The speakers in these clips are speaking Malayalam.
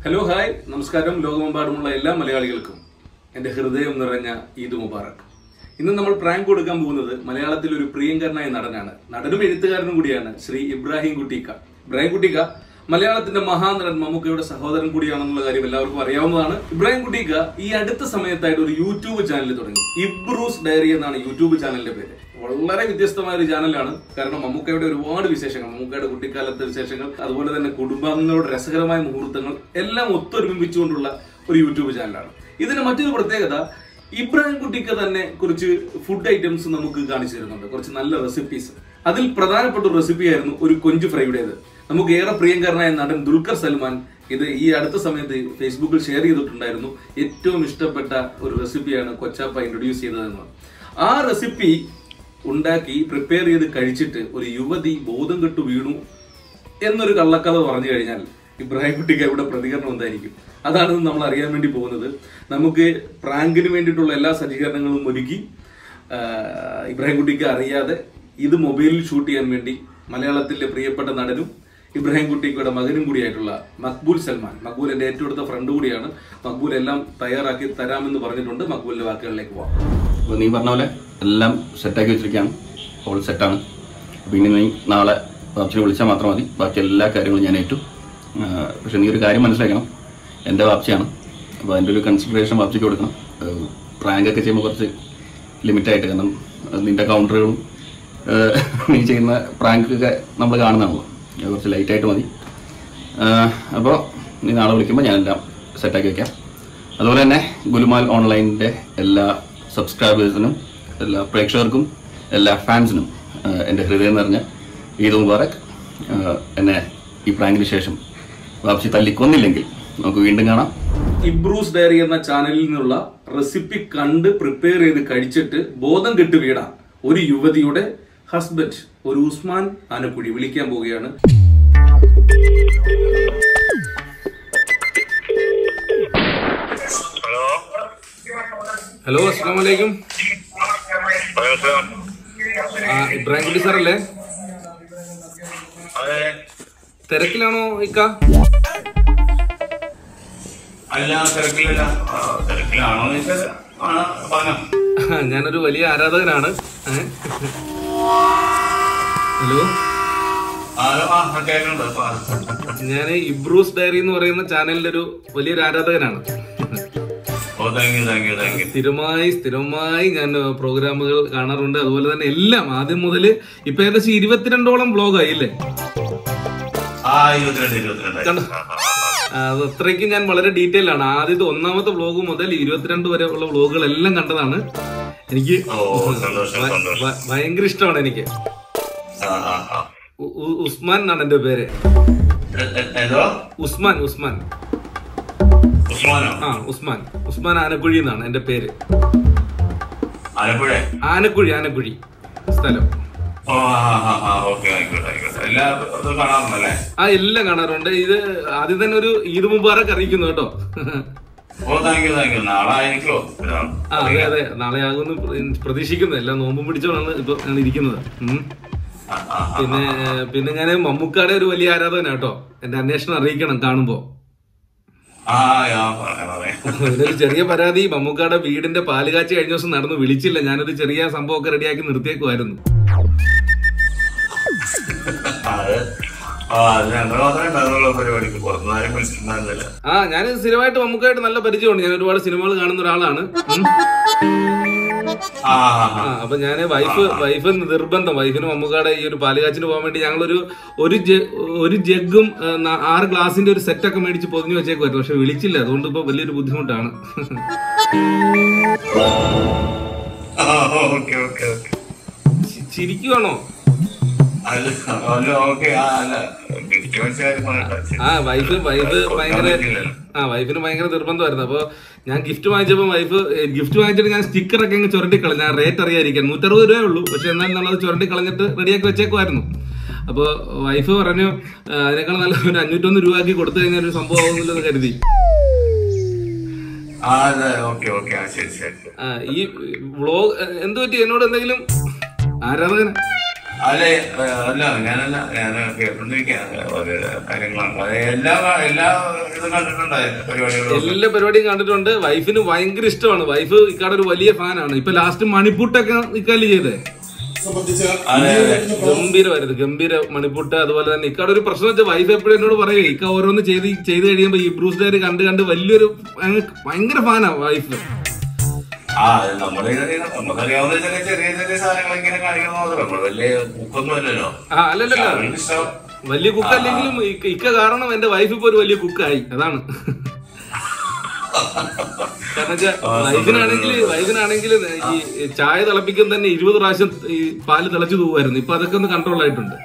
ഹലോ ഹായ് നമസ്കാരം ലോകമെമ്പാടുമുള്ള എല്ലാ മലയാളികൾക്കും എൻ്റെ ഹൃദയം നിറഞ്ഞ ഈദ് മുബാറക് ഇന്ന് നമ്മൾ പ്രാങ്ക് കൊടുക്കാൻ പോകുന്നത് മലയാളത്തിൽ ഒരു പ്രിയങ്കരനായ നടനാണ് നടനും എഴുത്തുകാരനും കൂടിയാണ് ശ്രീ ഇബ്രാഹിം കുട്ടിക്ക ഇബ്രാഹിം കുട്ടിക്ക മലയാളത്തിന്റെ മഹാനടൻ മമ്മൂക്കയുടെ സഹോദരൻ കൂടിയാണെന്നുള്ള കാര്യം എല്ലാവർക്കും അറിയാവുന്നതാണ് ഇബ്രാഹിം കുട്ടിക്ക ഈ അടുത്ത സമയത്തായിട്ട് ഒരു യൂട്യൂബ് ചാനൽ തുടങ്ങി ഇബ്രൂസ് ഡയറി എന്നാണ് യൂട്യൂബ് ചാനലിന്റെ പേര് വളരെ വ്യത്യസ്തമായ ഒരു ചാനലാണ് കാരണം മമ്മൂക്കയുടെ ഒരുപാട് വിശേഷങ്ങൾ മമ്മൂക്കയുടെ കുട്ടിക്കാലത്തെ വിശേഷങ്ങൾ അതുപോലെ തന്നെ കുടുംബാംഗങ്ങളുടെ രസകരമായ മുഹൂർത്തങ്ങൾ എല്ലാം ഒത്തൊരുമിപ്പിച്ചുകൊണ്ടുള്ള ഒരു യൂട്യൂബ് ചാനലാണ് ഇതിന് മറ്റൊരു പ്രത്യേകത ഇബ്രാഹിം കുട്ടിക്ക് തന്നെ കുറച്ച് ഫുഡ് ഐറ്റംസ് നമുക്ക് കാണിച്ചു തരുന്നുണ്ട് കുറച്ച് നല്ല റെസിപ്പീസ് അതിൽ പ്രധാനപ്പെട്ട ഒരു റെസിപ്പി ആയിരുന്നു ഒരു കൊഞ്ച് ഫ്രൈയുടേത് നമുക്ക് ഏറെ പ്രിയങ്കരനായ നടൻ ദുൽഖർ സൽമാൻ ഇത് ഈ അടുത്ത സമയത്ത് ഫേസ്ബുക്കിൽ ഷെയർ ചെയ്തിട്ടുണ്ടായിരുന്നു ഏറ്റവും ഇഷ്ടപ്പെട്ട ഒരു റെസിപ്പിയാണ് കൊച്ചാപ്പ ഇൻട്രൊഡ്യൂസ് ചെയ്തതെന്ന് ആ റെസിപ്പി ഉണ്ടാക്കി പ്രിപ്പയർ ചെയ്ത് കഴിച്ചിട്ട് ഒരു യുവതി ബോധം കെട്ടു വീണു എന്നൊരു കള്ളക്കഥ പറഞ്ഞു കഴിഞ്ഞാൽ ഇബ്രാഹിം കുട്ടിക്ക് ഇവിടെ പ്രതികരണം എന്തായിരിക്കും അതാണ് ഇന്ന് നമ്മൾ അറിയാൻ വേണ്ടി പോകുന്നത് നമുക്ക് പ്രാങ്കിന് വേണ്ടിയിട്ടുള്ള എല്ലാ സജ്ജീകരണങ്ങളും ഒരുക്കി ആ, ഇബ്രാഹിം കുട്ടിക്ക് അറിയാതെ ഇത് മൊബൈലിൽ ഷൂട്ട് ചെയ്യാൻ വേണ്ടി മലയാളത്തിലെ പ്രിയപ്പെട്ട നടനും ഇബ്രാഹിം കുട്ടിക്കയുടെ മകനും കൂടിയായിട്ടുള്ള മക്ബൂൽ സൽമാൻ മക്ബൂൽ എൻ്റെ ഏറ്റവും അടുത്ത ഫ്രണ്ട് കൂടിയാണ് മക്ബൂൽ എല്ലാം തയ്യാറാക്കി തരാമെന്ന് പറഞ്ഞിട്ടുണ്ട് മക്ബൂലിന്റെ വാക്കുകളിലേക്ക് പോവാം അപ്പോൾ നീ പറഞ്ഞ പോലെ എല്ലാം സെറ്റാക്കി വെച്ചിരിക്കുകയാണ് ഓൾ സെറ്റാണ് അപ്പോൾ ഇനി നീ നാളെ വാപ്സിനെ വിളിച്ചാൽ മാത്രം മതി ബാക്കി എല്ലാ കാര്യങ്ങളും ഞാൻ ഏറ്റു ആ, പക്ഷേ നീ ഒരു കാര്യം മനസ്സിലാക്കണം എൻ്റെ വാപ്സിയാണ് അപ്പോൾ അതിൻ്റെ ഒരു കൺസിഡറേഷൻ വാപ്സിക്ക് കൊടുക്കണം പ്രാങ്ക് ഒക്കെ ചെയ്യുമ്പോൾ കുറച്ച് ലിമിറ്റായിട്ട് കാരണം അത് നിൻ്റെ കൗണ്ടറുകളും നീ ചെയ്യുന്ന പ്രാങ്കൊക്കെ നമ്മൾ കാണുന്നതാണല്ലോ അത് കുറച്ച് ലൈറ്റായിട്ട് മതി അപ്പോൾ നീ നാളെ വിളിക്കുമ്പോൾ ഞാനെല്ലാം സെറ്റാക്കി വെക്കാം അതുപോലെ തന്നെ ഗുലുമാൽ ഓൺലൈനിൻ്റെ എല്ലാ സബ്സ്ക്രൈബേഴ്സിനും എല്ലാ പ്രേക്ഷകർക്കും എല്ലാ ഫാൻസിനും ആഹ് എൻ്റെ ഹൃദയം നിറഞ്ഞ ഈദ് മുബാറക് ആഹ് എന്നെ ഈ പ്രാങ്കിന് ശേഷം വാപ്സി തല്ലിക്കൊന്നില്ലെങ്കിൽ നമുക്ക് വീണ്ടും കാണാം ഇബ്രൂസ് ഡയറി എന്ന ചാനലിൽ നിന്നുള്ള റെസിപ്പി കണ്ട് പ്രിപ്പയർ ചെയ്ത് കഴിച്ചിട്ട് ബോധം കെട്ട് വീണ ഒരു യുവതിയുടെ ഹസ്ബൻഡ് ഒരു ഉസ്മാൻ ആനക്കുഴി വിളിക്കാൻ പോവുകയാണ് ഹലോ ഹലോ അസ്സാം വലൈക്കും വലൈക്കും ആ, ഇബ്രാഹിം കുട്ടി സാറല്ലേ അതെ തിരക്കിലാണോ ഇക്ക അല്ല തിരക്കിലല്ല ആ, തിരക്കിലാണോ എന്ന് ചോദിച്ചാൽ ആണ് പറഞ്ഞോ ഞാനൊരു വലിയ ആരാധകനാണ് ഏ? ഹലോ ഹലോ ആ കേൾക്കുന്നുണ്ട് ആ. ഞാൻ ഇബ്രൂസ് ഡയറി എന്ന് പറയുന്ന ചാനലിന്റെ ഒരു വലിയൊരു ആരാധകനാണ് oh thank you thank you thank you സ്ഥിരമായി സ്ഥിരമായി ഞാൻ പ്രോഗ്രാമുകൾ കാണാറുണ്ട് അതുപോലെ തന്നെ എല്ലാം ആദ്യം മുതൽ ഇപ്പൊ ഏകദേശം ഇരുപത്തിരണ്ടോളം ബ്ലോഗായി അല്ലേ ആ ഇരുപത്തിരണ്ട് ഇരുപത്തിരണ്ട് കണ്ടോ? ആ, അത് അത്രയ്ക്ക് ഞാൻ വളരെ ഡീറ്റെയിൽ ആണ് ആദ്യത്തെ ഒന്നാമത്തെ വ്ലോഗ് മുതൽ ഇരുപത്തിരണ്ട് വരെ ഉള്ള വ്ലോഗുകളെല്ലാം കണ്ടതാണ് എനിക്ക് ഓ സന്തോഷം ഭ- സന്തോഷം ഭ- ഭയങ്കര ഇഷ്ടമാണ് എനിക്ക് ആ ആ ആ ഉ- ഉ- ഉസ്മാൻ എന്നാണ് എന്റെ പേര് എ- എ- ഏതോ ഉസ്മാൻ ഉസ്മാൻ ഉസ്മാനോ ആ ഉസ്മാൻ ഉസ്മാൻ ആനക്കുഴി എന്നാണ് എന്റെ പേര് ആലപ്പുഴ ആനക്കുഴി ആനക്കുഴി സ്ഥലം ഓ ആ ആ ആ ഓക്കെ ആയിക്കോട്ടെ ആയിക്കോട്ടെ എല്ലാ ഇതും കാണാറുണ്ടല്ലേ ആ എല്ലാം കാണാറുണ്ട് ഇത് ആദ്യം തന്നെ ഒരു ഈദ് മുബാറക് അറിയിക്കുന്നു കേട്ടോ oh thank you thank you നാളെ ആയിരിക്കുമോ ഇതാണ്. ആ അതെ അതെ നാളെ ആകുമെന്ന് പ്ര- പ്രതീക്ഷിക്കുന്നു എല്ലാം നോമ്പും പിടിച്ചോളാണ് ഇപ്പൊ ഞാൻ ഇരിക്കുന്നത് ഉം. ആ, ആ, ആ. പിന്നെ പിന്നെ ഞാൻ മമ്മൂക്കാടെ ഒരു വലിയ ആരാധകനാ കേട്ടോ എന്റെ അന്വേഷണം അറിയിക്കണം കാണുമ്പോ ആ ആ പറയാം പറയാം ഒരു ചെറിയ പരാതി മമ്മൂക്കാടെ വീടിന്റെ പാലുകാച്ചി കഴിഞ്ഞ ദിവസം നടന്നു വിളിച്ചില്ല ഞാനൊരു ചെറിയ സംഭവമൊക്കെ റെഡിയാക്കി നിർത്തിയേക്കുമായിരുന്നു അത് ആ അത് ഞങ്ങൾ മാത്രമേ ഉണ്ടായിരുന്നുള്ളൂ പരിപാടിക്ക് പുറത്തുനിന്നാരും വിളിച്ചിട്ടുണ്ടായിരുന്നില്ല ആ ഞാൻ സ്ഥിരമായിട്ട് മമ്മൂക്കായിട്ട് നല്ല പരിചയമുണ്ട് ഞാൻ ഒരുപാട് സിനിമകൾ കാണുന്ന ഒരാളാണ് ഉം. ആ ആ, ആ ആ. അപ്പൊ ഞാൻ വൈഫ് വൈഫ് നിർബന്ധം വൈഫിന് മമ്മൂക്കാടെ ഈ ഒരു പാലുകാച്ചിന് പോകാൻ വേണ്ടി ഞങ്ങളൊരു ഒരു ജ- ഒരു ജഗ്ഗും ആ, ന- ആറ് ഗ്ലാസിന്റെ ഒരു സെറ്റ് ഒക്കെ മേടിച്ച് പൊതിഞ്ഞു വെച്ചേക്കുമായിരുന്നു പക്ഷെ വിളിച്ചില്ല അതുകൊണ്ട് ഇപ്പൊ വലിയൊരു ബുദ്ധിമുട്ടാണ് ആ, ഓക്കെ ഓക്കെ ഓക്കെ ചി- ചിരിക്കുവാണോ അല്ല അല്ല ഓക്കെ ആ അല്ല ഗിഫ്റ്റ് മേടിച്ച കാര്യം പറയട്ടെ ശരി. ആ വൈഫ് വൈഫ് ഭയങ്കര പറ്റില്ലല്ലോ. ആ വൈഫിന് ഭയങ്കര നിർബന്ധമായിരുന്നു അപ്പൊ ഞാൻ ഗിഫ്റ്റ് വാങ്ങിച്ചപ്പോൾ വൈഫ് ഗിഫ്റ്റ് വാങ്ങിച്ചിട്ട് ഞാൻ സ്റ്റിക്കറൊക്കെ അങ്ങ് ചുരണ്ടി കളഞ്ഞു ഞാൻ റേറ്റ് അറിയാതിരിക്കാൻ നൂറ്ററുപത് രൂപയേ ഉള്ളൂ പക്ഷെ എന്നാൽ നമ്മളത് ചുരണ്ടി കളഞ്ഞിട്ട് റെഡിയാക്കി വെച്ചേക്കുമായിരുന്നു അപ്പോൾ വൈഫ് പറഞ്ഞു "ആ, അതിനേക്കാൾ നല്ല ഒരു അഞ്ഞൂറ്റൊന്ന് രൂപ ആക്കി കൊടുത്തു കഴിഞ്ഞാൽ ഒരു സംഭവം ആവുന്നില്ലെന്ന് കരുതി ആ അതെ ഓക്കെ ഓക്കെ ആ ശരി ശരി ശരി. ആ, ഈ വ്ളോഗ് എന്ത് പറ്റി എന്നോട് എന്തെങ്കിലും ആരാധകൻ അല്ലെ അല്ല ഞാനല്ല ഞാൻ കേട്ടോണ്ടിരിക്കുകയാണ് ഓരോരോ കാര്യങ്ങളാണ് അത് എല്ലാ എല്ലാ ഇതും കണ്ടിട്ടുണ്ട് പരിപാടികളും എല്ലാ പരിപാടിയും കണ്ടിട്ടുണ്ട് വൈഫിന് ഭയങ്കര ഇഷ്ടമാണ് വൈഫ് ഇക്കാടെ ഒരു വലിയ ഫാനാണ് ഇപ്പൊ ലാസ്റ്റ് മണിപ്പൂട്ടൊക്കെ ഇക്കാലി ചെയ്തേ അതെ അതെ ഗംഭീരമായിരുന്നു ഗംഭീര മണിപ്പൂട്ട് അതുപോലെ തന്നെ ഇക്കാടെ ഒരു പ്രശ്നം വെച്ചാൽ വൈഫ് എപ്പോഴും എന്നോട് പറയുക ഇക്ക ഓരോന്ന് ചെയ്ത് ചെയ്ത് കഴിയുമ്പോ ഈ ബ്രൂസ് ഡയറി കണ്ട് കണ്ട് വലിയൊരു അങ്ങ് ഭയങ്കര ഫാനാ വൈഫ് ആ അത് നമ്മുടെ ഇതിന് നമുക്കറിയാവുന്ന ചില ചെറിയ ചെറിയ സാധനങ്ങൾ ഇങ്ങനെ കാണിക്കണം മാത്രം നമ്മൾ വലിയ ബുക്കൊന്നും അല്ലല്ലോ ആ അല്ലല്ലല്ല അവർക്ക് ഇഷ്ടം വലിയ കുക്ക് അല്ലെങ്കിലും ഇക്ക- ഇക്ക കാരണം എന്റെ വൈഫ് ഇപ്പൊ ഒരു വലിയ കുക്കായി അതാണ് കാരണം വെച്ചാ വൈഫിനാണെങ്കിൽ വൈഫിനാണെങ്കിൽ ഈ ചായ തിളപ്പിക്കാൻ തന്നെ ഇരുപത് പ്രാവശ്യം ഈ പാല് തിളച്ചു തൂവായിരുന്നു ഇപ്പൊ അതൊക്കെ ഒന്ന് കൺട്രോൾ ആയിട്ടുണ്ട്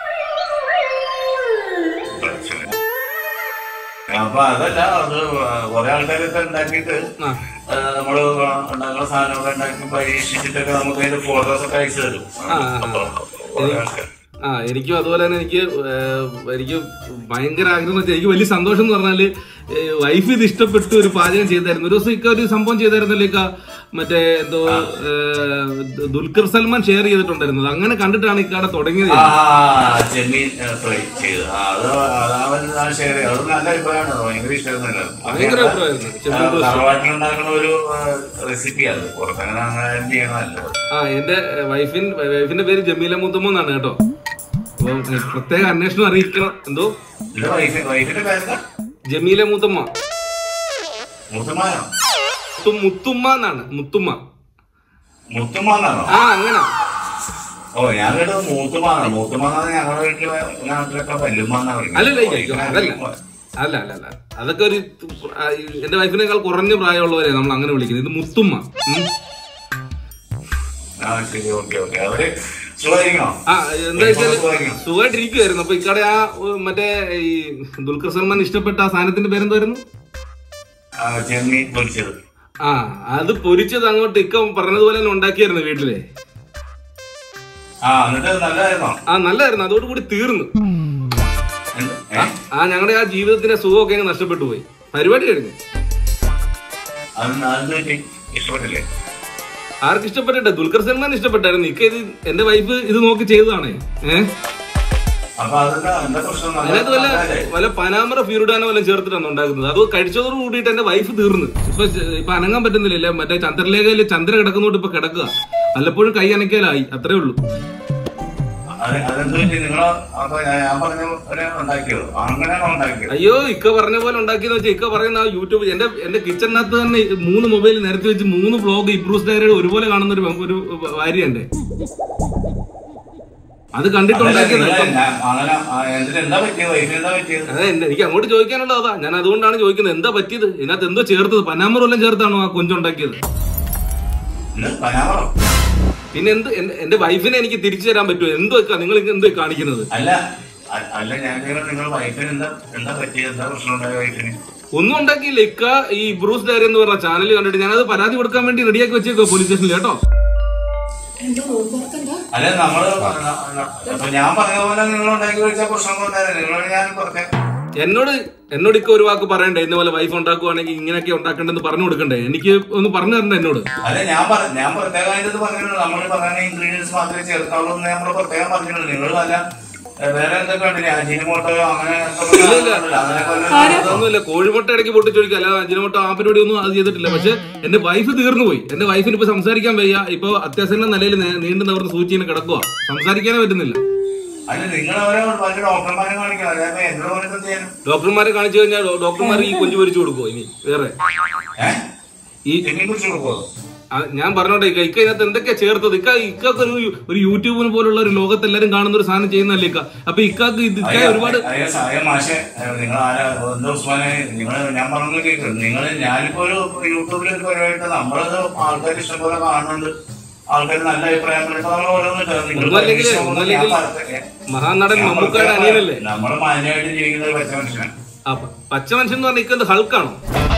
അപ്പൊ അതല്ല അത് കുറെ ആൾക്കാരൊക്കെ ഉണ്ടാക്കിയിട്ട് ആ ആ, നമ്മള് ഉണ്ടാക്കുന്ന സാധനമൊക്കെ ഉണ്ടാക്കി പരീക്ഷിച്ചിട്ടൊക്കെ നമുക്ക് അതിന്റെ ഫോട്ടോസ് ഒക്കെ അയച്ചു തരും ആ, ആ. അപ്പൊ കുറെ ആൾക്കാർ ആ എനിക്കും അതുപോലെ തന്നെ എനിക്ക് ഏഹ്, എനിക്ക് ഭയങ്കര ആഗ്രഹം എന്ന് വെച്ചാൽ എനിക്ക് വലിയ സന്തോഷം എന്ന് പറഞ്ഞാല് ഏഹ്, വൈഫ് ഇത് ഇഷ്ടപ്പെട്ട് ഒരു പാചകം ചെയ്തായിരുന്നു ഒരു ദിവസം ഇക്ക ഒരു സംഭവം ചെയ്തായിരുന്നല്ലോ ഇക്ക മറ്റേ എന്തോ ഏഹ്, ദുൽഖർ സൽമാൻ ഷെയർ ചെയ്തിട്ടുണ്ടായിരുന്നത് അങ്ങനെ കണ്ടിട്ടാണ് ഇക്കാടെ തുടങ്ങിയത് ആ ചെമ്മീൻ ഫ്രൈ ചെയ്ത് ആ, അത് അതാവൻ ഷെയർ ചെയ്തു അത് നല്ല അഭിപ്രായമാണ് ഭയങ്കര ഇഷ്ടമായിരുന്നല്ലോ ഭയങ്കര അഭിപ്രായമായിരുന്നു ചെമ്മീൻ roast. തറവാട്ടിലുണ്ടാക്കുന്ന ഒരു റെസിപ്പി അത് പുറത്തങ്ങനെ അങ്ങനെ ചെയ്യണമല്ലോ ആ എന്റെ വൈഫിൻ വൈഫിന്റെ പേര് ജമീല മുത്തമ്മ എന്നാണ് കേട്ടോ അപ്പൊ പ്രത്യേക അന്വേഷണം അറിയിക്കണം എന്തോ ഇത് വൈഫ് വൈഫിന്റെ പേരെന്താ ജമീല മുത്തമ്മ മുത്തുമാനോ മുത്തു- മുത്തുമ്മ എന്നാണ് മുത്തുമ്മ മുത്തുമാനാണോ ആ അങ്ങനെ ഓ ഞാൻ കേട്ടത് മൂത്തുമാനാണ് മൂത്തുമാനാണ് ഞങ്ങളുടെ വീട്ടില് നാട്ടിലൊക്കെ വല്ലുമാന്നാ അല്ലല്ല ഇല്ല, അതല്ല അല്ല അല്ല അല്ല അതൊക്കെ ഒരു ആ, എന്റെ വൈഫിനേക്കാൾ കുറഞ്ഞ പ്രായമുള്ളവരെ നമ്മൾ അങ്ങനെ വിളിക്കുന്നത് ഇത് മുത്തുമ്മ ഉം. ആ ശരി ഓക്കെ ഓക്കെ അവര് സുഖമായിരിക്കണോ ആ എന്താ വെച്ചാല് സുഖമായിരിക്കണോ സുഖമായിട്ടിരിക്കുവായിരുന്നു അപ്പൊ ഇക്കടെ ആ ഉം, മറ്റേ ഈ ദുൽഖർ സൽമാൻ ഇഷ്ടപ്പെട്ട ആ സാധനത്തിന്റെ പേരെന്തായിരുന്നു ആ, ചെമ്മീൻ പൊരിച്ചത് ആ അത് പൊരിച്ചത് അങ്ങോട്ട് ഇക്ക പറഞ്ഞതുപോലെ തന്നെ ഉണ്ടാക്കിയായിരുന്നു വീട്ടിലെ ആ എന്നിട്ട് നല്ലതായിരുന്നോ ആ നല്ലായിരുന്നു അതോടുകൂടി തീർന്നു എന്ത്? ഏ? ആ ഞങ്ങളുടെ ആ ജീവിതത്തിന്റെ സുഖമൊക്കെ അങ്ങ് നഷ്ടപ്പെട്ടു പോയി പരിപാടി കഴിഞ്ഞു അത് അത് പറ്റി ഇഷ്ടപ്പെട്ടില്ലേ ആർക്ക് ഇഷ്ടപ്പെട്ടിട്ട് ദുൽഖർ സൽമാൻ ഇഷ്ടപ്പെട്ടായിരുന്നു ഇക്ക ഇത് എന്റെ വൈഫ് ഇത് നോക്കി ചെയ്തതാണേ ഏഹ് അപ്പൊ അതെന്താ എന്താ പ്രശ്നം നല്ല- അതിനകത്ത് വല്ല നല്ലതല്ലേ? വല്ല പനാമറ ഫ്യൂരിഡാനോ വല്ല ചേർത്തിട്ടാണ് ഉണ്ടാക്കുന്നത് അത് കഴിച്ചതോട് കൂടിയിട്ട് എന്റെ വൈഫ് തീർന്ന് ഇപ്പൊ ഇപ്പൊ അനങ്ങാൻ പറ്റുന്നില്ല ഇല്ല, മറ്റേ ചന്ദ്രലേഖയില് ചന്ദ്ര കിടക്കുന്നോട്ട് ഇപ്പൊ കിടക്കുക വല്ലപ്പോഴും കൈ അനക്കിയാലായി അത്രേ ഉള്ളൂ അത് അതെന്ത് പറ്റി നിങ്ങള് അപ്പൊ ഞാൻ ഞാൻ പറഞ്ഞ പോലെ ഉണ്ടാക്കിയോ അങ്ങനെയാണോ ഉണ്ടാക്കിയത് അയ്യോ ഇക്ക പറഞ്ഞ പോലെ ഉണ്ടാക്കിയെന്ന് വെച്ചാൽ ഇക്ക പറയുന്ന ആ യൂട്യൂബ് എന്റെ എന്റെ കിച്ചണിനകത്ത് തന്നെ മൂന്ന് മൊബൈൽ നിരത്തി വെച്ച് മൂന്ന് ബ്ലോഗ് ഇബ്രൂസ് ഡയറിയുടെ ഒരുപോലെ കാണുന്ന ഒരു ഒരു ഭാര്യ ഉണ്ട് അത് അതല്ല, കണ്ടിട്ടുണ്ടാക്കിയത് നിങ്ങള് ഞാൻ അങ്ങനെ ആ, എന്നിട്ട് എന്താ പറ്റിയത് വൈഫിന് എന്താ പറ്റിയത് അതെ എന്നെ- എനിക്ക് അങ്ങോട്ട് ചോദിക്കാനുള്ളത് അതാ ഞാൻ അതുകൊണ്ടാണ് ചോദിക്കുന്നത് എന്താ പറ്റിയത് ഇതിനകത്ത് എന്തോ ചേർത്തത് പനാമറ വല്ലതും ചേർത്താണോ ആ കൊഞ്ചുണ്ടാക്കിയത് ഇന്ന് പനാമറോ പിന്നെ എന്ത് എന്റെ- എന്റെ വൈഫിനെ എനിക്ക് തിരിച്ചു തരാൻ പറ്റുമോ എന്തോ ഇക്ക നിങ്ങൾ എന്തോ കാണിക്കുന്നത് അല്ല അ- അല്ല ഞാൻ ചോദിക്കുന്നത് നിങ്ങൾ വൈഫിന് എന്താ എന്താ പറ്റിയത് എന്താ പ്രശ്നം ഉണ്ടായ വൈഫിന് ഒന്നും ഉണ്ടാക്കിയില്ല ഇക്ക ഈ ബ്രൂസ് ഡയറി എന്ന് പറഞ്ഞ ചാനൽ കണ്ടിട്ട് ഞാനത് പരാതി കൊടുക്കാൻ വേണ്ടി റെഡിയാക്കി വെച്ചേക്കോ പോലീസ് സ്റ്റേഷനിൽ കേട്ടോ എന്തോ റോഡ് പുറത്തെന്താ അല്ല നമ്മള് ന- ന- അപ്പൊ ഞാൻ പറഞ്ഞ പോലെ നിങ്ങൾ ഉണ്ടാക്കി കഴിച്ച പ്രശ്നം കൊണ്ടായിരുന്നു നിങ്ങളോട് ഞാൻ പുറത്തെ എന്നോട് എന്നോട് ഇക്ക ഒരു വാക്ക് പറയണ്ടേ ഇന്ന പോലെ വൈഫ് ഉണ്ടാക്കുവാണെങ്കിൽ ഇങ്ങനെയൊക്കെ ഉണ്ടാക്കണ്ടെന്ന് പറഞ്ഞു കൊടുക്കണ്ടേ എനിക്ക് ഒന്ന് പറഞ്ഞു തരണ്ടേ എന്നോട് അല്ല ഞാൻ പറ- ഞാൻ പ്രത്യേകമായിട്ട് പറഞ്ഞിട്ടുണ്ട് നമ്മൾ പറയുന്ന ഇൻഗ്രീഡിയൻസ് മാത്രമേ ചേർക്കാവുള്ളൂ എന്ന് നമ്മൾ പ്രത്യേകം പറഞ്ഞിട്ടുണ്ട് നിങ്ങൾ അല്ല ഏ, വേറെ എന്തൊക്കെ ഉണ്ടല്ലേ അജിനമോട്ടോയോ അങ്ങനെ എന്തൊക്കെ സാധനങ്ങളുണ്ടല്ലോ. അതിനൊക്കെ വല്ലതും അതൊന്നുമില്ല കോഴിമുട്ട ഇടയ്ക്ക് പൊട്ടിച്ചൊഴിക്കുക അല്ലാതെ അജിനോട്ട ആ പരിപാടി ഒന്നും അത് ചെയ്തിട്ടില്ല പക്ഷെ എന്റെ വൈഫ് തീർന്നു പോയി എന്റെ വൈഫിന് ഇപ്പൊ സംസാരിക്കാൻ വയ്യ ഇപ്പൊ അത്യാവശ്യം നിലയിൽ നീണ്ടു നിവർന്ന് സൂചിനെ കിടക്കുക സംസാരിക്കാനേ പറ്റുന്നില്ല അല്ല നിങ്ങൾ അവരെ മറ്റു ഡോക്ടർമാരെ കാണിക്കണം അതായത് എന്നോട് പറഞ്ഞിട്ട് ചെയ്യാനും ഡോക്ടർമാരെ കാണിച്ചു കഴിഞ്ഞാൽ ഡോ- ഡോക്ടർമാർ ഈ കൊഞ്ചു പൊരിച്ചു കൊടുക്കുമോ ഇനി വേറെ ഏഹ് ഈ ചെമ്മീൻ കുറിച്ച് കൊടുക്കുമോ ആ, ഞാൻ പറഞ്ഞോട്ടെ ഇക്ക ഇക്ക ഇതിനകത്ത് എന്തൊക്കെയാ ചേർത്തത് ഇക്ക ഇക്കൊക്കെ ഒരു ഒരു യൂട്യൂബിന് പോലുള്ള ഒരു ലോകത്ത് എല്ലാരും കാണുന്ന ഒരു സാധനം ചെയ്യുന്നല്ലേ ഇക്ക അപ്പൊ ഇക്കാക്ക് ഇത് ഇക്ക ഒരുപാട് അയ്യോ സായ മാഷെ നിങ്ങൾ ആരാ എന്താ ഉസ്മാനെ നിങ്ങൾ ഞാൻ പറഞ്ഞത് കേൾക്കും നിങ്ങൾ ഞാനിപ്പോ ഒരു യൂട്യൂബിൽ ഒരു പരിപാടി നമ്മളത് ആൾക്കാർ ഇഷ്ടംപോലെ കാണുന്നുണ്ട് ആൾക്കാർ നല്ല അഭിപ്രായം പറയുമ്പോൾ നമ്മൾ ഓരോന്നിട്ട് നിങ്ങൾ ഒന്നുമല്ലെങ്കില് പരീക്ഷ കൊണ്ട് ഞാൻ ഒന്നുമല്ലെങ്കിൽ പറഞ്ഞ- മഹാനടൻ ഞാൻ മമ്മൂക്കായുടെ പറഞ്ഞ- അനിയനല്ലേ നമ്മള് മാന്യമായിട്ട് ജീവിക്കുന്ന ഒരു പച്ച മനുഷ്യനാണ് ആ പ- പച്ച മനുഷ്യൻ എന്ന് പറഞ്ഞാൽ ഇക്കെന്ത് ഹൾക്കാണോ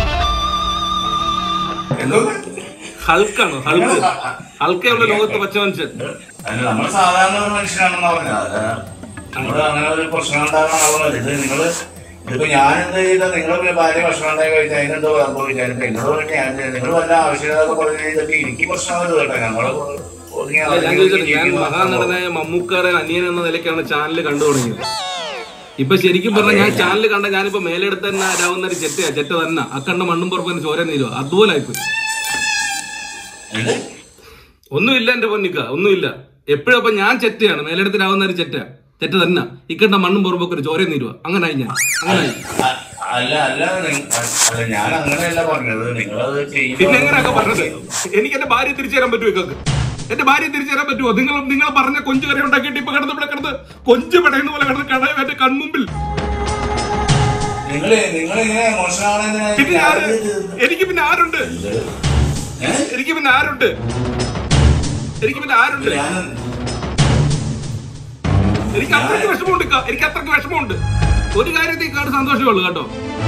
എന്തോ ഹൾക്കാണോ ഹൾക്ക് ഹൾക്കയുള്ള ലോകത്ത് പച്ച മനുഷ്യൻ അല്ല നമ്മൾ സാധാരണ ഒരു മനുഷ്യനാണെന്ന് പറഞ്ഞത് നമ്മൾ അങ്ങനെ ഒരു പ്രശ്നം ഉണ്ടാകാനാവുന്നില്ല ഇത് നിങ്ങള് ഇതിപ്പോ ഞാൻ എന്ത് ചെയ്താ നിങ്ങൾ ഭാര്യ ഭക്ഷണം ഉണ്ടായി കഴിച്ചാൽ അതിനെന്തോ സംഭവിച്ചാൽ എന്നോട് പറഞ്ഞ് ഞാൻ നിങ്ങൾ വല്ല ആവശ്യമില്ലാതെ പറഞ്ഞു ഇതൊക്കെ എനിക്ക് പ്രശ്നമായത് കേട്ടോ ഞങ്ങള് ഒതുങ്ങി അല്ല, ഞാൻ അടങ്ങി ചോദിച്ചത് ഞാൻ ജീവിക്കുന്ന മഹാനടനായ മമ്മൂക്കാരൻ അനിയൻ എന്ന നിലയ്ക്കാണ് ചാനൽ കണ്ടു തുടങ്ങിയത് ഇപ്പൊ ശരിക്കും പറഞ്ഞാൽ ഞാൻ ചാനൽ കണ്ട ഞാനിപ്പോ മേലെടുത്ത് തന്നെ രാവുന്ന ഒരു ചെറ്റയാ ചെറ്റ തന്നെ അക്കണ്ട മണ്ണും പുറപ്പിന് ചോര നീരുവാ അതുപോലെ ആയിപ്പോയി എന്ത്? ഒന്നുമില്ല എന്റെ പൊന്നിക്ക ഒന്നുമില്ല എപ്പോഴും അപ്പൊ ഞാൻ ചെറ്റയാണ് മേലെടുത്ത് രാവുന്ന ഒരു ചെറ്റ ചെറ്റ തന്നെ ഇക്കണ്ട മണ്ണും പുറപ്പൊക്കെ ഒരു ചോര നീരുവാ അങ്ങനായി ഞാൻ അങ്ങനായി അ- അല്ല അല്ല നി- അല്ല ഞാൻ അങ്ങനെയല്ല പറഞ്ഞത് നിങ്ങളത് പിന്നെ എങ്ങനെയൊക്കെ പറഞ്ഞത് ചെയ്യുന്നത് എനിക്ക് എന്റെ ഭാര്യ തിരിച്ചു തരാൻ പറ്റുമോ ഇക്കൊക്കെ എന്റെ ഭാര്യ തിരിച്ചു തരാൻ പറ്റുമോ നിങ്ങൾ നിങ്ങൾ പറഞ്ഞ കൊഞ്ചു കറി ഉണ്ടാക്കിയിട്ട് ഇപ്പൊ കിടന്ന് ഇവിടെ കിടന്ന് കൊഞ്ച് പടയുന്ന പോലെ കിടന്ന് കട എന്റെ കൺമുമ്പിൽ നിങ്ങള് നിങ്ങളിങ്ങനെ മോശമാണെന്ന് പിന്നെ ആര് എനിക്ക് പിന്നെ ആരുണ്ട് ഏഹ്? എനിക്ക് പിന്നെ ആരുണ്ട് എനിക്ക് പിന്നെ ആരുണ്ട് ഞാൻ എനിക്ക് അത്രയ്ക്ക് വിഷമമുണ്ട് ഇക്ക. എനിക്ക് അത്രയ്ക്ക് വിഷമമുണ്ട് ഒരു കാര്യത്തിൽ ഇക്കാട് സന്തോഷമേ ഉള്ളൂ കേട്ടോ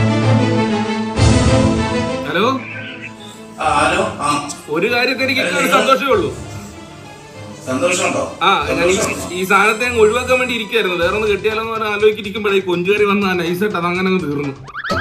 ഹലോ ആ, ഹലോ ആ ഒരു കാര്യത്തിൽ എനിക്ക് ഇക്കാട് സന്തോഷമേ ഉള്ളൂ സന്തോഷമുണ്ടോ ആ ഞാൻ ഈ- ഈ സാധനത്തെ അങ്ങ് ഒഴിവാക്കാൻ വേണ്ടി ഇരിക്കായിരുന്നു വേറെ ഒന്ന് കെട്ടിയാലോ എന്ന് പറഞ്ഞാൽ ആലോചിച്ചിരിക്കുമ്പോഴേ ഈ കൊഞ്ചുകറി വന്ന് ആ നൈസായിട്ട് അത് അങ്ങനെ അങ്ങ് തീർന്നു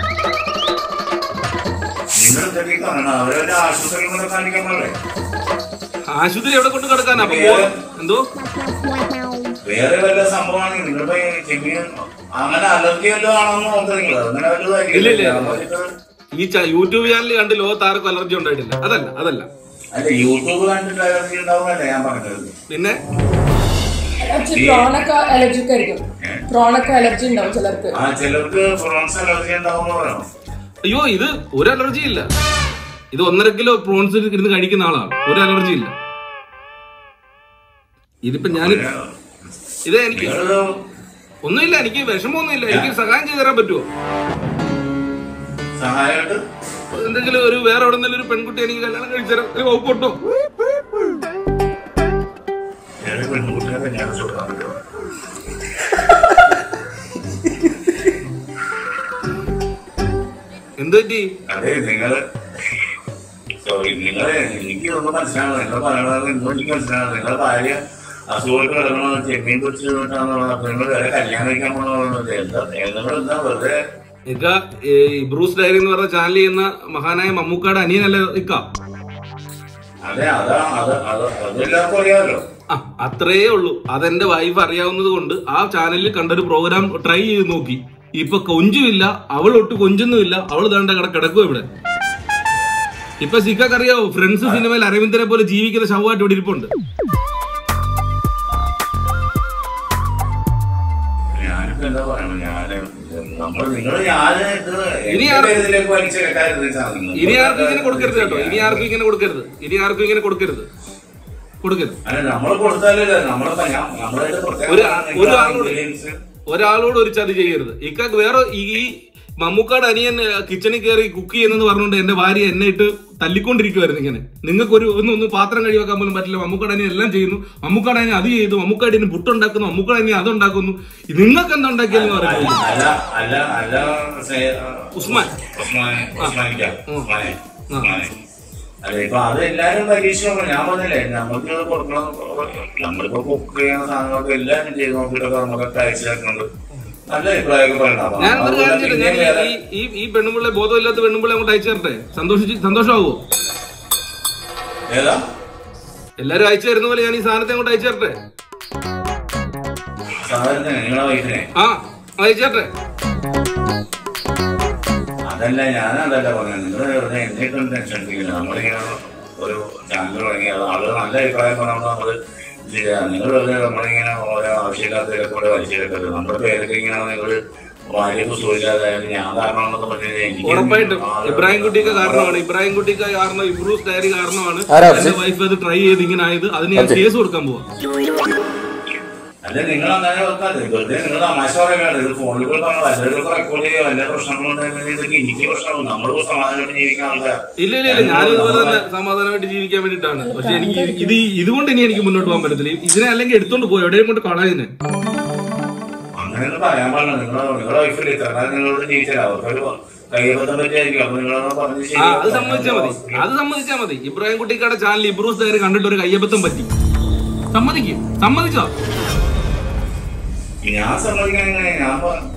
നിങ്ങൾ എന്തൊക്കെ കാണണം അവരവരുടെ ആശുപത്രിയിൽ കൊണ്ട് കാണിക്കാൻ പോലെ ആശുപത്രി എവിടെ കൊണ്ട് കിടക്കാനാ അപ്പൊ പോ- എന്തോ വേറെ വല്ല സംഭവമാണ് നിങ്ങളിപ്പോ ഈ ചെമ്മീൻ അങ്ങനെ അലർജി വല്ലതും ആണെന്ന് നോക്കുക നിങ്ങൾ അങ്ങനെ വല്ലതും ഇല്ല, ഇല്ല. ആയിരിക്കും ഈ ച- യൂട്യൂബ് ചാനൽ കണ്ട് ലോകത്ത് ആർക്കും അലർജി ഉണ്ടായിട്ടില്ല അതല്ല അതല്ല അല്ല യൂട്യൂബ് കണ്ടിട്ട് അലർജി ഉണ്ടാവുമല്ലേ ഞാൻ പറഞ്ഞത് പിന്നെ അലർജി പ്രോണൊക്കെ അലർജിക്ക് ആയിരിക്കും പ്രോണൊക്കെ അലർജി ഉണ്ടാവും ചിലർക്ക് ആ ചിലർക്ക് പ്രോൺസ് അലർജി ഉണ്ടാവുമെന്ന് പറയണം അയ്യോ ഇത് ഒരു അലർജി ഇല്ല ഇത് ഒന്നര കിലോ പ്രോൺസ് ഇരുന്ന് കഴിക്കുന്ന ആളാണ് ഒരു അലർജി ഇല്ല ഇതിപ്പോ ഞാൻ ഇത് എനിക്ക് നിങ്ങളത് ഒന്നുമില്ല എനിക്ക് വിഷമമൊന്നുമില്ല എനിക്ക് സഹായം ചെയ്തു തരാൻ പറ്റുമോ സഹായമായിട്ട് എന്തെങ്കിലും ഒരു വേറെ എവിടെ ഒരു പെൺകുട്ടി എനിക്ക് കല്യാണം കഴിച്ചു തരാം ഒരു വകുപ്പുണ്ടോ വേറെ പെൺകുട്ടികളെ കല്യാണം കൊടുക്കാൻ പറ്റുമോ എന്ത് പറ്റി അതെ നിങ്ങള് സോറി നിങ്ങള് എനിക്ക് ഒന്നും മനസ്സിലാവുന്നു നിങ്ങൾ പറയണത് ഇന്നും എനിക്ക് മനസ്സിലാവുന്നു നിങ്ങളുടെ ഭാര്യ അസുഖമായിട്ട് കിടക്കണോ ചെമ്മീൻ കുറിച്ച് നിന്നിട്ടാണെന്നുള്ളത് നിങ്ങൾ വേറെ കല്യാണം കഴിക്കാൻ പോകണമെന്നത് എന്താ നിങ്ങൾ എന്താ വെറുതെ ഇക്ക ഈ ബ്രൂസ് ഡയറി എന്ന് പറഞ്ഞ ചാനൽ ചെയ്യുന്ന മഹാനായ മമ്മൂക്കാട് അനിയനല്ലേ ഇക്ക അതെ അതാ അത് അത് അതെല്ലാവർക്കും അറിയാമല്ലോ ആ അത്രേ ഉള്ളൂ അതെന്റെ വൈഫ് അറിയാവുന്നത് കൊണ്ട് ആ ചാനലിൽ കണ്ടൊരു പ്രോഗ്രാം ട്രൈ ചെയ്ത് നോക്കി ഇപ്പൊ കൊഞ്ചുമില്ല അവൾ ഒട്ട് കൊഞ്ചൊന്നുമില്ല അവൾ ദാണ്ട കട കിടക്കും ഇവിടെ ഇപ്പൊ സിക്കൊക്കെ അറിയാവോ ഫ്രണ്ട്സ് സിനിമയിൽ അരവിന്ദനെ പോലെ ജീവിക്കുന്ന ശവമായിട്ട് ഇവിടെ ഇരിപ്പുണ്ട് ഞാനിപ്പോ എന്താ പറയണത് ഞാന് നമ്മൾ നിങ്ങൾ ഞാന് ഇത് ഇനി എന്റെ ആർ- പേരിലേക്ക് വലിച്ചെടുക്കാതിരുന്ന സാധനം. ഇനി ആർക്കും ഇങ്ങനെ കൊടുക്കരുത് കേട്ടോ ഇനി ആർക്കും ഇങ്ങനെ കൊടുക്കരുത് ഇനി ആർക്കും ഇങ്ങനെ കൊടുക്കരുത് കൊടുക്കരുത് അല്ല നമ്മൾ കൊടുത്താലല്ലേ നമ്മളിപ്പോ ഞാൻ നമ്മളായിട്ട് പ്രത്യേകം ഒരു- പറഞ്ഞ ഒരു നിങ്ങളാ ആളോട് ingredients. ഒരാളോട് ഒരു ചതി ചെയ്യരുത് ഇക്ക വേറെ ഈ ഈ മമ്മൂക്കാട് അനിയൻ കിച്ചണിൽ കയറി കുക്ക് ചെയ്യുന്നെന്ന് പറഞ്ഞുകൊണ്ട് എന്റെ ഭാര്യ എന്നെ ഇട്ട് തല്ലിക്കൊണ്ടിരിക്കുവായിരുന്നു ഇങ്ങനെ നിങ്ങൾക്ക് ഒരു ഒന്ന് ഒന്ന് പാത്രം കഴിവാക്കാൻ പോലും പറ്റില്ല മമ്മൂക്കാട് അനിയൻ എല്ലാം ചെയ്യുന്നു മമ്മൂക്കാട് അനിയൻ അത് ചെയ്തു മമ്മൂക്കാട് അനിയൻ പുട്ടുണ്ടാക്കുന്നു മമ്മൂക്കാട് അനിയൻ അത് ഉണ്ടാക്കുന്നു നിങ്ങൾക്ക് എന്താ ഉണ്ടാക്കിയെന്ന് പറയുന്നത് അല്ല അല്ല അല്ല സേ- ഉസ്മാൻ ഉസ്മാൻ ഉസ്മാനിക്ക ഉം. ഉസ്മാനെ ആ. ഉസ്മാനെ അല്ല ഇപ്പൊ അത് എല്ലാരും പരീക്ഷ ഞാൻ പറഞ്ഞില്ലേ നമുക്ക് കൊടുക്കണം നമ്മളിപ്പോ കുക്ക് ചെയ്യുന്ന സാധനങ്ങളൊക്കെ എല്ലാരും ചെയ്ത് നോക്കിയിട്ടൊക്കെ നമുക്കൊക്കെ അയച്ചു തരുന്നുണ്ട് നല്ല അഭിപ്രായമൊക്കെ പറയണം അപ്പൊ ഞാൻ ഒരു അതുപോലെ കാര്യം ചെയ്യട്ടെ ഞാൻ പിന്നെ വേറെ- ഈ- ഈ ഈ പെണ്ണുമ്പിള്ളെ ബോധമില്ലാത്ത പെണ്ണുമ്പിള്ളെ അങ്ങോട്ട് അയച്ചു തരട്ടെ സന്തോഷിച്ച് സന്തോഷമാവോ ഏതാ എല്ലാരും അയച്ചു തരുന്ന പോലെ ഞാൻ ഈ സാധനത്തെ അങ്ങോട്ട് അയച്ചു തരട്ടെ സാധാരണ നിങ്ങളെ വൈഫിനെ ആ അയച്ചു തരട്ടെ അതല്ല ഞാൻ അതല്ല പറഞ്ഞത് നിങ്ങൾ വെറുതെ എന്നിട്ടും ടെൻഷൻ എടുക്കില്ല നമ്മളിങ്ങനെ ഒരു ചാനൽ തുടങ്ങി അത് ആളുകൾ നല്ല അഭിപ്രായം പറഞ്ഞാൽ നമ്മള് ഇത് ചെയ്യാം. നിങ്ങൾ വെറുതെ നമ്മളിങ്ങനെ ഓരോ ആവശ്യമില്ലാത്തതിലൊക്കെ കൂടെ വലിച്ചെടുക്കരുത് നമ്മുടെ പേരൊക്കെ ഇങ്ങനെ നിങ്ങൾ ഭാര്യക്ക് സുഖമില്ലാതായാലും ഞാൻ കാരണമെന്നൊക്കെ പറഞ്ഞു കഴിഞ്ഞാൽ എനിക്ക് ഉറപ്പായിട്ടും ആളുകൾ- ഇബ്രാഹിം കുട്ടിക്ക് കാരണമാണ് ഇബ്രാഹിം കുട്ടിക്ക് കാരണം ഇബ്രൂസ് ഡയറി കാരണമാണ് ആരാ എന്റെ വൈഫ് അത് ട്രൈ ചെയ്ത് ഇങ്ങനെ ആയത് അതിന് ഞാൻ കേസ് കൊടുക്കാൻ പോവാം അല്ല നിങ്ങൾ അങ്ങനെ വെക്കാതെ വെറുതെ നിങ്ങൾ തമാശ പറയുകയാണ് ഇത് ഫോണിൽ കൂടെ പറഞ്ഞാൽ വല്ലവരൊക്കെ റെക്കോർഡ് ചെയ്യുക വല്ല പ്രശ്നങ്ങളുണ്ടെങ്കിൽ ഇതൊക്കെ എനിക്ക് പ്രശ്നമാണ് നമ്മളിപ്പോ സമാധാനമായിട്ട് ജീവിക്കാൻ ആൾക്കാർ ഇല്ല ഇല്ല ഇല്ല ഞാൻ ഇതുപോലെ തന്നെ സമാധാനമായിട്ട് ജീവിക്കാൻ വേണ്ടിയിട്ടാണ് പക്ഷെ എനിക്ക് ഇത് ഇതുകൊണ്ട് ഇനി എനിക്ക് മുന്നോട്ട് പോകാൻ പറ്റത്തില്ല ഇതിനെ അല്ലെങ്കിൽ എടുത്തോണ്ട് പോയി എവിടെയും കൊണ്ട് കളയുന്നേ അങ്ങനെയൊന്നും പറയാൻ പാടില്ല നിങ്ങൾ നിങ്ങളുടെ വൈഫിൽ ഇത്ര കാലം നിങ്ങളോട് ജീവിച്ചാൽ അവർക്കൊരു കൈബന്ധം പറ്റിയായിരിക്കും അപ്പൊ നിങ്ങളൊന്ന് പറഞ്ഞ് ആ ശരി അത് സമ്മതിച്ചാ മതി അത് സമ്മതിച്ചാ മതി ഇബ്രാഹിം കുട്ടിക്കാടെ ചാനൽ ഇബ്രൂസ് ഡയറി കണ്ടിട്ട് ഒരു കയ്യബദ്ധം പറ്റി സമ്മതിക്കും സമ്മതിച്ചോ ഞാൻ സമ്മതിക്കാൻ എങ്ങനെ ഞാൻ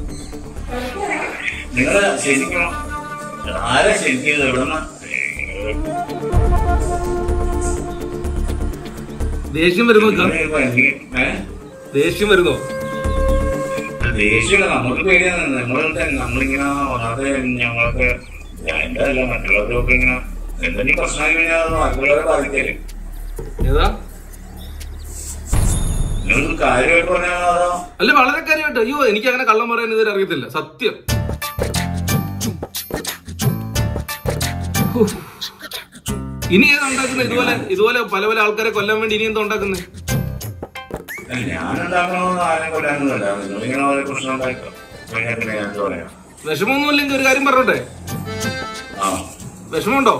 നിങ്ങൾ ശരിക്കും ആരാ ശരിക്കും ഇത് എവിടുന്ന ദേഷ്യം വരുന്നോ ഇക്ക? ഇപ്പൊ എനിക്ക് ഏഹ് ദേഷ്യം വരുന്നോ ദേഷ്യമില്ല നമുക്ക് പേടിയാണ് നമ്മള് നമ്മളിങ്ങനെ ഒന്നാമത് ഞങ്ങൾക്ക് ഞാൻ എന്റെ അല്ല മറ്റുള്ളവർക്കൊക്കെ ഇങ്ങനെ എന്തെങ്കിലും പ്രശ്നം കഴിഞ്ഞാൽ അത് മറ്റുള്ളവരെ ബാധിക്കല്ലേ ഏതാ നിങ്ങൾ കാര്യമായിട്ട് പറഞ്ഞാൽ അതോ അല്ല വളരെ കാര്യമായിട്ട് അയ്യോ എനിക്ക് അങ്ങനെ കള്ളം പറയാൻ ഇതുവരെ അറിയത്തില്ല സത്യം ഉഫ്. ഇനി ഏതാ ഉണ്ടാക്കുന്നത് ഇതുപോലെ ഇതുപോലെ പല പല ആൾക്കാരെ കൊല്ലാൻ വേണ്ടി ഇനി എന്താ ഉണ്ടാക്കുന്നത് ഞാൻ ഉണ്ടാക്കണമെന്ന് ആരും കൊല്ലാനൊന്നുമല്ല നിങ്ങളിങ്ങനെ ഓരോ പ്രശ്നം ഉണ്ടായിക്കോ കഴിഞ്ഞാൽ പിന്നെ ഞാൻ എന്ത് പറയാം വിഷമമൊന്നും ഇല്ലെങ്കിൽ ഒരു കാര്യം പറഞ്ഞോട്ടെ ആ വിഷമമുണ്ടോ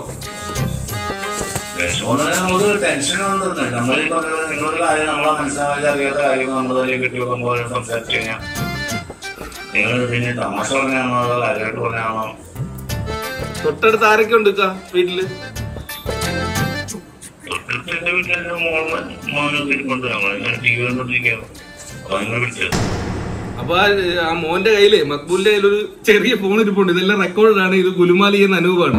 വിഷമം നമുക്ക് ടെൻഷൻ ഉണ്ടെന്ന് നമ്മൾ ഈ പറഞ്ഞ പോലെ നിങ്ങളൊരു കാര്യം നമ്മളെ മനസ്സിലാവാതെ അറിയാത്ത കാര്യങ്ങൾ നമ്മൾ തന്നെ കിട്ടി വെക്കുമ്പോൾ സംസാരിച്ചു കഴിഞ്ഞാൽ നിങ്ങൾ പിന്നെ തമാശ പറഞ്ഞാണോ അതോ കാര്യമായിട്ട് പറഞ്ഞാണോ തൊട്ടടുത്ത് ആരൊക്കെ ഉണ്ട് ഇക്ക വീട്ടില് തൊട്ടടുത്ത് എന്റെ വീട്ടിൽ എന്റെ മോള് മോനൊക്കെ ഇരിപ്പുണ്ട് നമ്മളിങ്ങനെ ടി വി കണ്ടോണ്ടിരിക്കുകയാണ് അപ്പൊ നിങ്ങൾ വിളിച്ചത് അപ്പൊ ആ- ആ മോന്റെ കയ്യില് മക്ബൂലിന്റെ കയ്യിൽ ഒരു ചെറിയ ഫോൺ ഇരിപ്പുണ്ട് ഇതെല്ലാം റെക്കോർഡാണ് ഇത് ഗുലുമാലി എന്ന അനൂപാണ്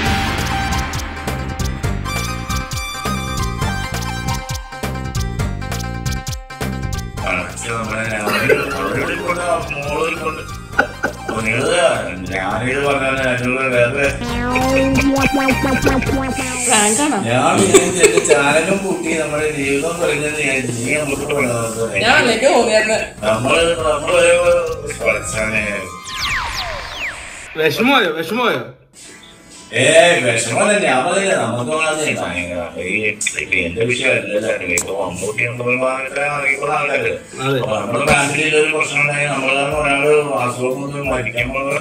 അടച്ച് നമ്മളെ അവരോട് ഇരിപ്പുണ്ട് മോള് ഇരിപ്പുണ്ട് അപ്പൊ നിങ്ങള് ഞാനിത് പറഞ്ഞാൽ അതിനുള്ള വേറെ പ്രാങ്ക് ആണോ ഞാൻ വിചാരിച്ചു എന്റെ ചാനലും കൂട്ടി നമ്മുടെ ജീവിതം പറഞ്ഞത് ഞാൻ നീ നമുക്ക് പറയുന്നത് ഞാൻ എനിക്ക് തോന്നിയായിരുന്നു നമ്മള് നമ്മള് പഠിച്ചാനെ വിഷമമായോ വിഷമമായോ ഏ വിഷമല്ല ഞാൻ പറഞ്ഞില്ല നമുക്ക് വളരെ ഭയങ്കര ഈ ഇപ്പൊ എന്റെ വിഷയമല്ലല്ലോ ഇപ്പൊ മമ്മൂട്ടി അറിയപ്പെടുന്ന ആൾക്കാര് അതെ അപ്പൊ നമ്മുടെ ഫാമിലിയിൽ ഒരു പ്രശ്നം ഉണ്ടായി നമ്മളെ ഒരാള് അസുഖം കൊണ്ട് മരിക്കാൻ പോകുന്നത്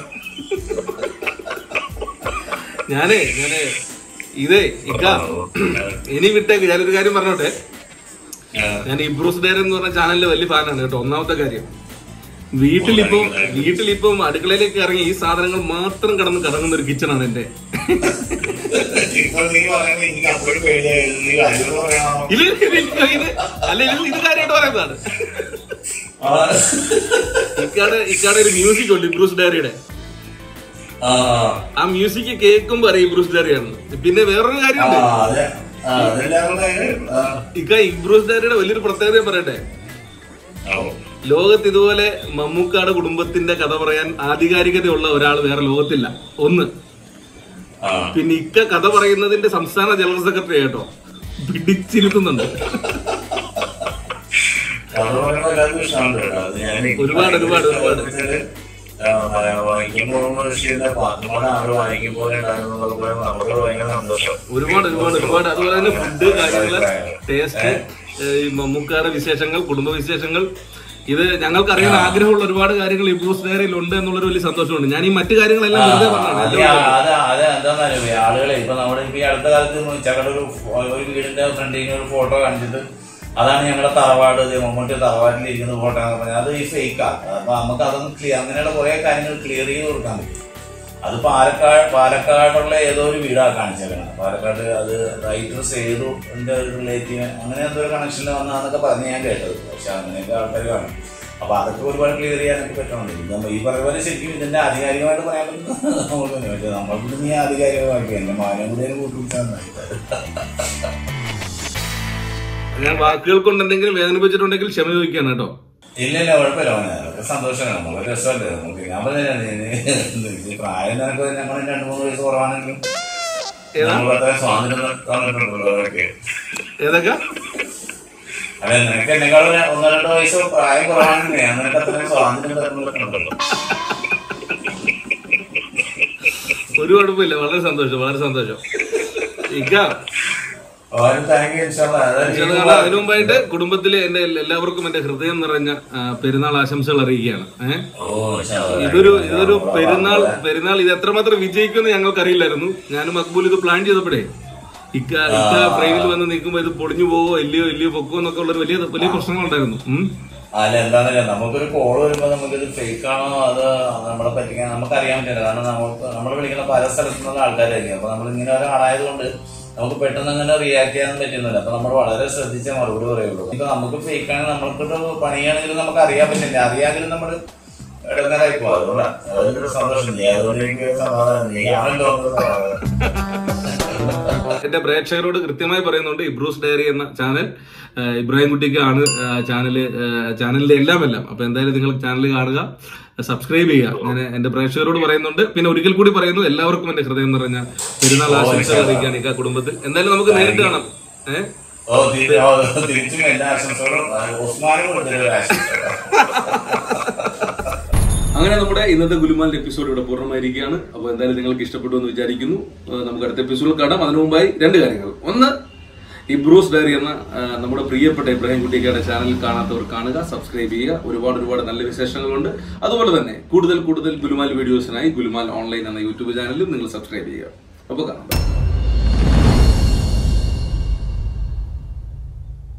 ഞാനേ ഞാനേ ഇതേ ഇക്ക ഇനി വിട്ടേക്ക് ഞാനൊരു കാര്യം പറഞ്ഞോട്ടെ ഞാൻ ഇബ്രൂസ് ഡയർ എന്ന് പറഞ്ഞ ചാനലിലെ വലിയ ഫാനാണ് കേട്ടോ ഒന്നാമത്തെ കാര്യം വീട്ടിലിപ്പം വീട്ടിലിപ്പം അടുക്കളയിലേക്ക് ഇറങ്ങി ഈ സാധനങ്ങൾ മാത്രം കടന്ന് കറങ്ങുന്ന ഒരു കിച്ചണാണ് എന്റെ ഇപ്പൊ നീ പറയുന്നത് എനിക്ക് അപ്പോഴും പേടിയായിരുന്നു നീ കാര്യങ്ങൾ പറയാമോ ഇത് ഇത് ഇത് അല്ല ഇത് ഇത് കാര്യമായിട്ട് പറയുന്നതാണ് ഇക്കാടെ ഇക്കാടെ ഒരു മ്യൂസിക് ഉണ്ട് ഇബ്രൂസ് ഡയറിയുടെ ആ ആ മ്യൂസിക് കേൾക്കുമ്പോ അറിയാം ഇബ്രൂസ് ഡയറിയാണ് പിന്നെ വേറൊരു ആ കാര്യമുണ്ട് അതെ ആ അതെല്ലാവരുടെ ആ ഇക്ക ഇബ്രൂസ് ഡയറിയുടെ വലിയൊരു പ്രത്യേകത പറയട്ടെ ഓ ലോകത്ത് ഇതുപോലെ മമ്മൂക്കാട് കുടുംബത്തിന്റെ കഥ പറയാൻ ആധികാരികതയുള്ള ഒരാൾ വേറെ ലോകത്തില്ല ഒന്ന് ആ പിന്നെ ഇക്ക കഥ പറയുന്നതിന്റെ സംസ്ഥാന ജനറൽ സെക്രട്ടറി കേട്ടോ പിടിച്ചിരുത്തുന്നുണ്ട് അതുപോലെ എല്ലാവർക്കും ഇഷ്ടമാണ് കേട്ടോ. അത് ഞാൻ ഈ ഒരുപാട്, ഒരുപാട്, ഒരുപാട്. ആ, വായിക്കുമ്പോൾ ശരിയല്ല പാത്തുമ്പോൾ ആള് വായിക്കുമ്പോൾ ഉണ്ടാകുന്നതൊക്കെ പറയുമ്പോൾ നമുക്ക് ഭയങ്കര സന്തോഷം ഒരുപാട് ഒരുപാട് ഒരുപാട് അതുപോലെ തന്നെ ഫുഡ് കാര്യങ്ങള് ടേസ്റ്റ് ഈ മമ്മൂക്കാടെ വിശേഷങ്ങൾ കുടുംബ വിശേഷങ്ങൾ ഇത് ഞങ്ങൾക്ക് അറിയാൻ ആഗ്രഹമുള്ള ഒരുപാട് കാര്യങ്ങൾ ഈ ബ്രൂസ് ഡയറിയിൽ ഉണ്ട് എന്നുള്ളൊരു വലിയ സന്തോഷമുണ്ട് ഞാൻ ഈ മറ്റു കാര്യങ്ങളെല്ലാം വെറുതെ പറഞ്ഞാണ് അത് അത് അത് എന്താന്നറിയോ ആളുകളെ ഇപ്പൊ നമ്മുടെ ഈ അടുത്ത കാലത്ത് ചകട ഒരു ഫോ- ഒരു വീടിന്റെ ഫ്രണ്ടിൽ ഒരു ഫോട്ടോ കാണിച്ചിട്ട് അതാണ് ഞങ്ങളുടെ തറവാട് ഇത് മമ്മൂട്ടി തറവാട്ടിൽ ഇരിക്കുന്ന ഫോട്ടോ എന്ന് പറഞ്ഞാൽ അത് ഈ ഫേക്കാണ് അപ്പൊ നമുക്ക് അതൊന്ന് ക്ലിയർ അങ്ങനെയുള്ള കുറെ കാര്യങ്ങൾ ക്ലിയർ ചെയ്ത് കൊടുക്കാൻ പറ്റും അത് പാലക്കാട് പാലക്കാടുള്ള ഏതോ ഒരു വീടാണ് കാണിച്ചേക്കണം പാലക്കാട് അത് റൈറ്റർ സേതു എന്റെ ഒരു റിലേറ്റീവ് അങ്ങനെ എന്തോ ഒരു കണക്ഷനിൽ വന്നാന്നൊക്കെ പറഞ്ഞ് ഞാൻ കേട്ടത് പക്ഷെ അങ്ങനെയൊക്കെ ആൾക്കാർ കാണും അപ്പൊ അതൊക്കെ ഒരുപാട് ക്ലിയർ ചെയ്യാനൊക്കെ പറ്റുന്നുണ്ട് ഇത് നമ്മ- ഈ പറയുന്ന പോലെ ശരിക്കും ഇതിന്റെ ആധികാരികമായിട്ട് പറയാൻ പറ്റും നമുക്ക് പക്ഷെ നമ്മൾക്ക് നീ ആധികാരികമാക്കി എന്റെ മാനം കൂടി അതിന് കൂട്ടുപിടിച്ചാൽ ഞാൻ വാക്കുകൾ കൊണ്ട് എന്തെങ്കിലും വേദനിപ്പിച്ചിട്ടുണ്ടെങ്കിൽ ക്ഷമ ചോദിക്കാണ് കേട്ടോ ഇല്ല ഇല്ല കുഴപ്പമില്ല മോനെ അതൊക്കെ സന്തോഷമാണ് നമുക്ക് രസമല്ലേ നമുക്ക് ഞാൻ പറഞ്ഞ പ്രായം നിനക്ക് ഞങ്ങൾ രണ്ടു മൂന്ന് വയസ്സ് കുറവാണെങ്കിലും ഏതാ? നമ്മൾ അത്ര സ്വാതന്ത്ര്യം തന്നിട്ടുണ്ടല്ലോ അതൊക്കെ ഏതൊക്കെ അതെ നിനക്ക് എന്നെക്കാളും ഒരു ഒന്നോ രണ്ടോ വയസ്സ് പ്രായം കുറവാണെങ്കിൽ ഞാൻ നിനക്ക് അത്രയും സ്വാതന്ത്ര്യം തന്നിട്ടുണ്ടല്ലോ ഒരു കുഴപ്പമില്ല വളരെ സന്തോഷം വളരെ സന്തോഷം ഇക്ക അവരും താങ്ക് യു ചെറുതാണ് അതിനു മുമ്പായിട്ട് കുടുംബത്തിലെ എന്റെ എല്ലാവർക്കും എന്റെ ഹൃദയം നിറഞ്ഞ ആ, പെരുന്നാൾ ആശംസകൾ അറിയിക്കുകയാണ് ഏഹ് ഇതൊരു ഇതൊരു പെരുന്നാൾ പെരുന്നാൾ ഇത് എത്രമാത്രം വിജയിക്കുമെന്ന് ഞങ്ങൾക്ക് അറിയില്ലായിരുന്നു ഞാനും മക്ബൂൽ ഇത് പ്ലാൻ ചെയ്തപ്പോഴേ ഇക്ക ഇക്ക ഫ്രെയിമിൽ വന്ന് നിൽക്കുമ്പോ ഇത് പൊളിഞ്ഞു പോവോ ഇല്ലയോ ഇല്ലയോ പൊക്കോ എന്നൊക്കെ ഉള്ള വലിയ വലിയ പ്രശ്നങ്ങളുണ്ടായിരുന്നു ഉം. അല്ല എന്താണെന്നില്ല നമുക്കൊരു കോൾ വരുമ്പോൾ നമുക്കിത് ഫേക്ക് ആണോ അത് നമ്മളെ പറ്റിക്കാൻ നമുക്ക് അറിയാൻ പറ്റില്ല കാരണം നമുക്ക് നമ്മൾ വിളിക്കുന്ന പല സ്ഥലത്തു നിന്നുള്ള ആൾക്കാരായിരിക്കും അപ്പൊ നമ്മൾ ഇങ്ങനെ ഒരാളായത് കൊണ്ട് നമുക്ക് പെട്ടെന്ന് അങ്ങനെ റിയാക്ട് ചെയ്യാൻ പറ്റുന്നില്ല അപ്പൊ നമ്മൾ വളരെ ശ്രദ്ധിച്ചേ മറുപടി പറയുള്ളൂ ഇപ്പൊ നമുക്ക് ഫേക്ക് ആണെങ്കിൽ നമുക്കൊരു പണിയാണെങ്കിലും നമുക്ക് അറിയാൻ പറ്റില്ല അറിയാമെങ്കിലും നമ്മൾ ഇടങ്ങാറായി പോകും അതുകൊണ്ടാണ് അതൊരു സന്തോഷം നീ അതുകൊണ്ട് എനിക്ക് സമാധാനം നീ ആണല്ലോ എന്റെ പ്രേക്ഷകരോട് കൃത്യമായി പറയുന്നുണ്ട് ഇബ്രൂസ് ഡയറി എന്ന ചാനൽ ആ, ഇബ്രാഹിം കുട്ടിക്കാണ് ചാനല് ചാനലിന്റെ എല്ലാം എല്ലാം അപ്പൊ എന്തായാലും നിങ്ങൾ ചാനൽ കാണുക സബ്സ്ക്രൈബ് ചെയ്യുക ഞാൻ എന്റെ പ്രേക്ഷകരോട് പറയുന്നുണ്ട് പിന്നെ ഒരിക്കൽ കൂടി പറയുന്നു എല്ലാവർക്കും എന്റെ ഹൃദയം നിറഞ്ഞ പെരുന്നാൾ ആശംസകൾ അറിയിക്കാൻ ഈ കുടുംബത്തിൽ എന്തായാലും നമുക്ക് നേരിട്ട് കാണാം ഏഹ് ഓ തി- ഓ, തിരിച്ചും എല്ലാ ആശംസകളും ആ, ഉസ്മാനും കൊടുത്തൊരു ആശംസകൾ അങ്ങനെ നമ്മുടെ ഇന്നത്തെ ഗുലുമാലിന്റെ എപ്പിസോഡ് ഇവിടെ പൂർണ്ണമായിരിക്കുകയാണ് അപ്പോൾ എന്തായാലും നിങ്ങൾക്ക് ഇഷ്ടപ്പെട്ടു എന്ന് വിചാരിക്കുന്നു ഏഹ് നമുക്ക് അടുത്ത എപ്പിസോഡിൽ കാണാം അതിനു മുമ്പായി രണ്ട് കാര്യങ്ങൾ ഒന്ന് ഇബ്രൂസ് ഡയറി എന്ന ഏഹ് നമ്മുടെ പ്രിയപ്പെട്ട ഇബ്രാഹിം കുട്ടിക്കയുടെ ചാനൽ കാണാത്തവർ കാണുക സബ്സ്ക്രൈബ് ചെയ്യുക ഒരുപാട് ഒരുപാട് നല്ല വിശേഷങ്ങളുണ്ട് അതുപോലെ തന്നെ കൂടുതൽ കൂടുതൽ ഗുലുമാൽ വീഡിയോസിനായി ഗുലുമാൽ ഓൺലൈൻ എന്ന യൂട്യൂബ് ചാനലും നിങ്ങൾ സബ്സ്ക്രൈബ് ചെയ്യുക അപ്പോൾ കാണാം